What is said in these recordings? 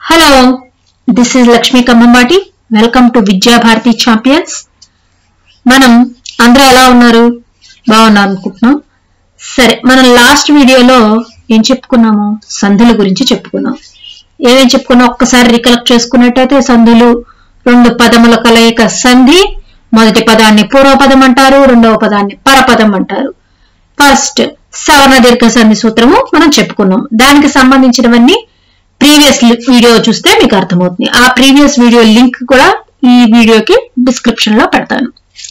hello this is Lakshmi కమ్మమ్మాటి welcome to Vidyabharati champions మనం అందరూ ఎలా ఉన్నారు బాగున్నారు అనుకుంటున్నాం సరే మనం లాస్ట్ వీడియోలో ఏం చెప్పుకున్నాము సంధుల గురించి చెప్పుకున్నాం ఏమేం చెప్పుకున్నాం ఒక్కసారి రికలెక్ట్ చేసుకున్నట్టయితే సంధులు రెండు పదముల కలయిక సంధి మొదటి పదాన్ని పూర్వపదం అంటారు రెండవ పదాన్ని పరపదం అంటారు ఫస్ట్ సవర్ణ దీర్ఘ సంధి సూత్రము మనం చెప్పుకున్నాం దానికి సంబంధించినవన్నీ ప్రీవియస్ వీడియో చూస్తే మీకు అర్థమవుతుంది ఆ ప్రీవియస్ వీడియో లింక్ కూడా ఈ వీడియోకి డిస్క్రిప్షన్ లో పెడతాను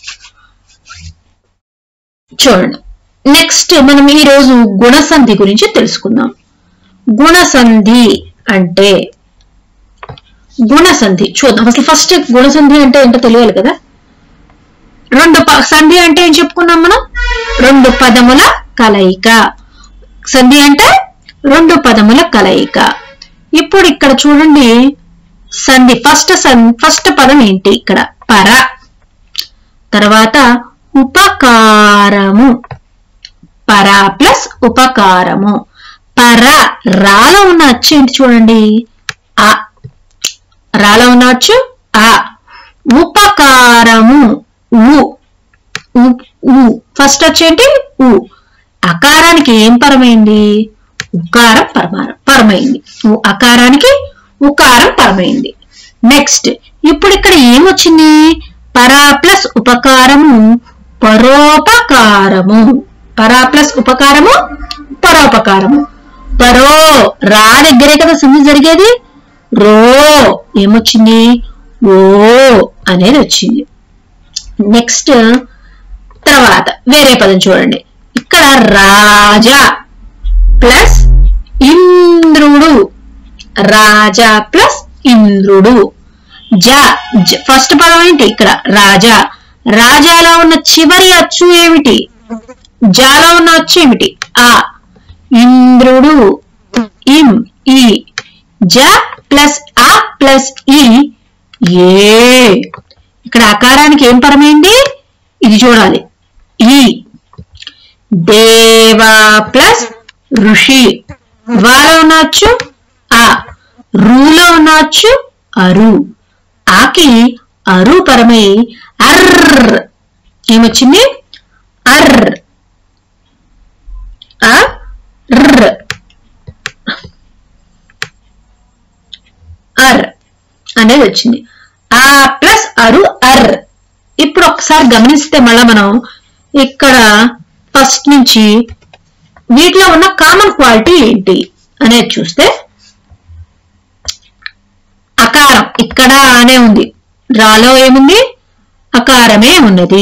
చూడండి నెక్స్ట్ మనం ఈ రోజు గుణసంధి గురించి తెలుసుకుందాం గుణసంధి అంటే గుణసంధి చూద్దాం అసలు ఫస్ట్ గుణసంధి అంటే ఏంటో తెలియాలి కదా రెండు ప- సంధి అంటే ఏం చెప్పుకున్నాం మనం రెండు పదముల కలయిక సంధి అంటే రెండు పదముల కలయిక ఇప్పుడు ఇక్కడ చూడండి సంధి ఫస్ట్ సన్ ఫస్ట్ పదం ఏంటి ఇక్కడ పర తర్వాత ఉపకారము పర ప్లస్ ఉపకారము పర రాలో ఉన్న అచ్చు ఏంటి చూడండి ఆ రాలో ఉన్న అచ్చు ఆ ఉపకారము ఉ ఉ- ఉ ఫస్ట్ వచ్చేంటి ఉ అకారానికి ఏం పరమైంది ఉకారం పరమారం పరమైంది ఉ అకారానికి ఉకారం పరమైంది నెక్స్ట్ ఇప్పుడు ఇక్కడ ఏమొచ్చింది పరా ప్లస్ ఉపకారము పరోపకారము పరా ప్లస్ ఉపకారము పరోపకారము పరో రా దగ్గరే కదా సంధి జరిగేది రో ఏమొచ్చింది ఓ అనేది వచ్చింది నెక్స్ట్ తర్వాత వేరే పదం చూడండి ఇక్కడ రాజా ప్లస్ ఇంద్రుడు రాజా ప్లస్ ఇంద్రుడు జ జ- ఫస్ట్ పదం ఏంటి ఇక్కడ రాజా రాజాలో ఉన్న చివరి అచ్చు ఏమిటి జాలో ఉన్న అచ్చు ఏమిటి ఆ ఇంద్రుడు ఇం ఈ జ ప్లస్ ఆ ప్లస్ ఈ ఏ ఇక్కడ అకారానికి ఏం పరమైంది ఇది చూడాలి ఈ దేవా ప్లస్ ఋషి వాలో ఉన్నచ్చు ఆ రూలో ఉన్నచ్చు అరు ఆకి అరు పరమై అర్ర్ ఏమొచ్చింది అర్ర్ ఆ ర్ర్ అర్ అనేది వచ్చింది ఆ ప్లస్ అరు అర్ ఇప్పుడు ఒకసారి గమనిస్తే మళ్ళా మనం ఇక్కడ ఫస్ట్ నుంచి వీటిలో ఉన్న కామన్ క్వాలిటీ ఏంటి అనేది చూస్తే అకారం ఇక్కడ అనే ఉంది రాలో ఏముంది అకారమే ఉన్నది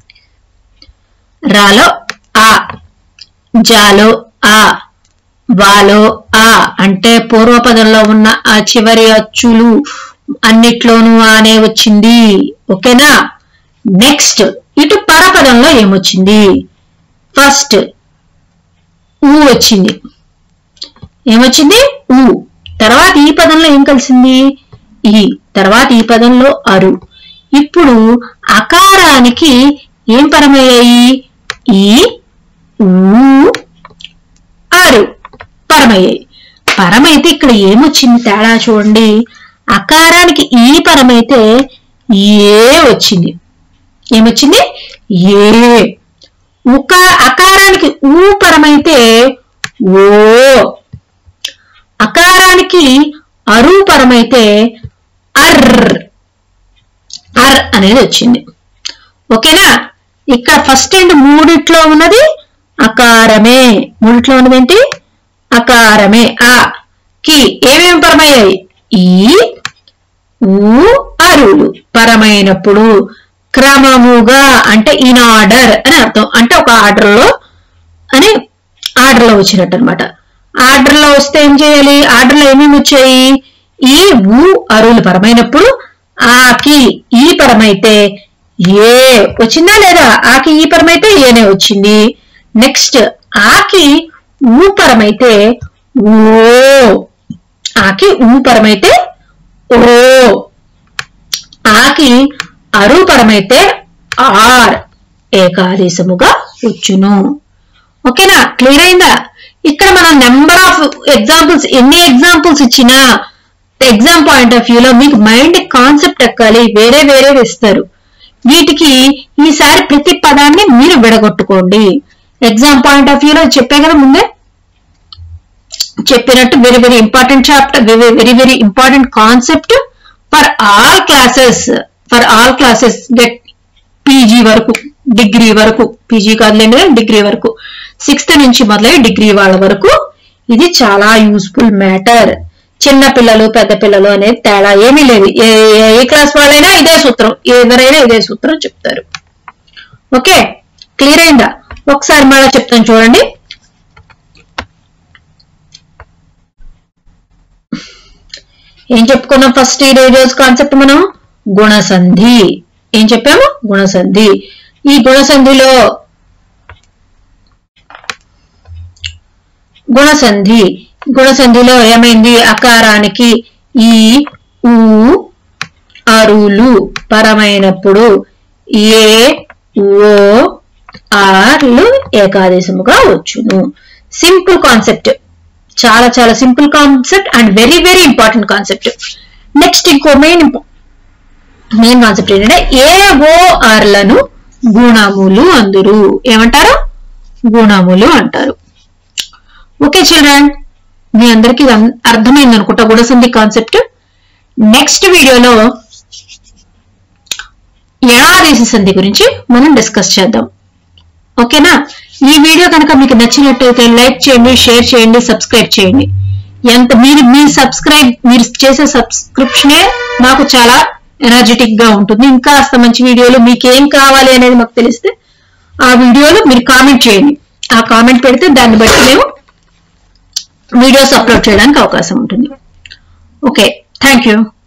రాలో ఆ జాలో ఆ వాలో ఆ అంటే పూర్వపదంలో ఉన్న ఆ చివరి అచ్చులు అన్నిట్లోనూ ఆనే వచ్చింది ఓకేనా నెక్స్ట్ ఇటు పరపదంలో ఏమొచ్చింది ఫస్ట్ ఊ వచ్చింది ఏమొచ్చింది ఊ తర్వాత ఈ పదంలో ఏం కలిసింది ఈ తర్వాత ఈ పదంలో అరు ఇప్పుడు అకారానికి ఏం పరమయ్యాయి ఈ ఊ ఆరు పరమయ్యాయి పరమైతే ఇక్కడ ఏమొచ్చింది తేడా చూడండి అకారానికి ఈ పరమైతే ఏ వచ్చింది ఏమొచ్చింది ఏ ఉక అకారానికి ఊ పరమైతే ఓ అకారానికి అరు పరమైతే అర్ అర్ అనేది వచ్చింది ఓకేనా ఇక్కడ ఫస్ట్ అండ్ మూడిట్లో ఉన్నది అకారమే మూడిట్లో ఉన్నది ఏంటి అకారమే ఆ కి ఏమేమి పరమయ్యాయి ఈ ఊ అరులు పరమైనప్పుడు క్రమముగా అంటే ఇన్ ఆర్డర్ అని అర్థం అంటే ఒక ఆర్డర్ లో అని ఆర్డర్ లో వచ్చినట్టు అనమాట ఆర్డర్ లో వస్తే ఏం చేయాలి ఆర్డర్ లో ఏమేమి వచ్చాయి ఈ ఊ అరులు పరమైనప్పుడు ఆకి ఈ పరమైతే ఏ వచ్చిందా లేదా ఆకి ఈ పరమైతే ఏనే వచ్చింది నెక్స్ట్ ఆకి ఊ పరమైతే ఓ ఆకి ఊ పరమైతే ఓ ఆకి అరూపరమైతే ఆర్ ఏకాదేశముగా వచ్చును ఓకేనా క్లియర్ అయిందా ఇక్కడ మనం నెంబర్ ఆఫ్ ఎగ్జాంపుల్స్ ఎన్ని ఎగ్జాంపుల్స్ ఇచ్చినా ఎగ్జామ్ పాయింట్ ఆఫ్ వ్యూలో మీకు మైండ్ కాన్సెప్ట్ ఎక్కాలి వేరే వేరే ఇస్తారు వీటికి ఈసారి ప్రతి పదాన్ని మీరు విడగొట్టుకోండి ఎగ్జామ్ పాయింట్ ఆఫ్ వ్యూలో చెప్పే కదా ముందే చెప్పినట్టు very very important chapter very very important concept for all classes for all classes get PG వరకు డిగ్రీ వరకు పీజీ కాదులేండి డిగ్రీ వరకు సిక్స్త్ నుంచి మొదలై డిగ్రీ వాళ్ళ వరకు ఇది చాలా యూస్ఫుల్ మ్యాటర్ చిన్న పిల్లలు పెద్ద పిల్లలు అనేది తేడా ఏమీ లేదు ఏ ఏ- ఏ క్లాస్ వాళ్ళైనా ఇదే సూత్రం ఎవరైనా ఇదే సూత్రం చెప్తారు ఓకే క్లియర్ అయిందా ఒకసారి మళ్ళీ చెప్తాను చూడండి ఏం చెప్పుకున్నాం ఫస్ట్ ఈ రోజు కాన్సెప్ట్ మనం గుణసంధి ఏం చెప్పాము గుణసంధి ఈ గుణసంధిలో గుణసంధి గుణసంధిలో ఏమైంది అకారానికి ఈ ఊ అరులు పరమైనప్పుడు ఏ ఓ ఆర్లు ఏకాదేశముగా వచ్చును సింపుల్ కాన్సెప్ట్ చాలా చాలా simple concept and very very important concept next ఇంకో మెయిన్ మెయిన్ కాన్సెప్ట్ ఏంటంటే ఏ ఓ ఆర్లను గుణములు అందురు ఏమంటారు గుణములు అంటారు ఓకే చిల్డ్రన్ మీ అందరికీ ఇది అన్- అర్థమైంది అనుకుంటా గుణసంధి కాన్సెప్ట్ నెక్స్ట్ వీడియోలో ఏడాదేశ సంధి గురించి మనం డిస్కస్ చేద్దాం ఓకేనా ఈ వీడియో కనుక మీకు నచ్చినట్టయితే లైక్ చేయండి షేర్ చేయండి సబ్స్క్రైబ్ చేయండి ఎంత మీరు మీ సబ్స్క్రైబ్ మీరు చేసే సబ్స్క్రిప్షనే నాకు చాలా ఎనర్జెటిక్ గా ఉంటుంది ఇంకా కాస్త మంచి వీడియోలు మీకు ఏం కావాలి అనేది మాకు తెలిస్తే ఆ వీడియోలో మీరు కామెంట్ చేయండి ఆ కామెంట్ పెడితే దాన్ని బట్టి మేము వీడియోస్ అప్లోడ్ చేయడానికి అవకాశం ఉంటుంది ఓకే థ్యాంక్ యూ